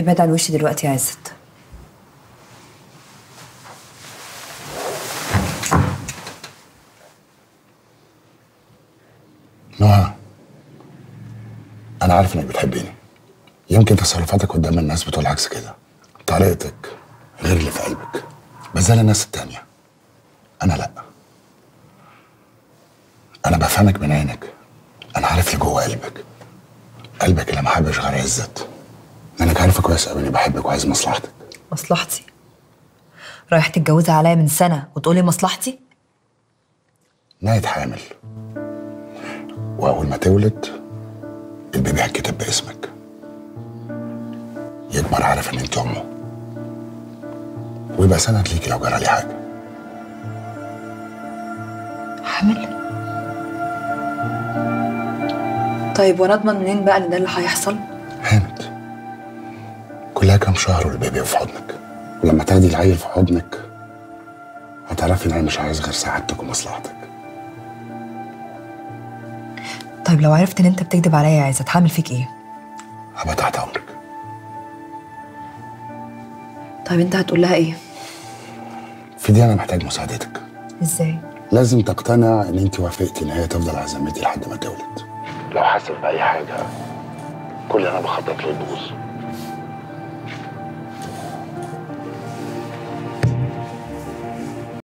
ابعد عن وشي دلوقتي يا عزت نهى انا عارف انك بتحبيني يمكن تصرفاتك قدام الناس بتقول عكس كده طريقتك غير اللي في قلبك بس زي الناس التانية انا لا انا بفهمك من عينك انا عارف اللي جوه قلبك قلبك اللي ما حبش غير عزت انك عارفه كويس قوي اني بحبك وعايز مصلحتك مصلحتي رايح تتجوزها عليا من سنة وتقولي مصلحتي نايت حامل واول ما تولد البيبي هيتكتب باسمك يكبر عارف ان انت امه ويبقى سند ليكي لو جرى لي حاجه حامل طيب وانا اضمن منين بقى ان ده اللي هيحصل هانت كلها كام شهر والبيبي في حضنك ولما تاخدي العيل في حضنك هتعرفي ان انا مش عايز غير سعادتك ومصلحتك طيب لو عرفت ان انت بتكذب عليا يا عزت هعمل فيك ايه هبقى تحت امرك طيب انت هتقول لها ايه في دي انا محتاج مساعدتك ازاي لازم تقتنع ان انت وافقتي ان هي تفضل على ذمتي لحد ما تولد لو حست باي حاجه كل اللي انا بخطط له يبوظ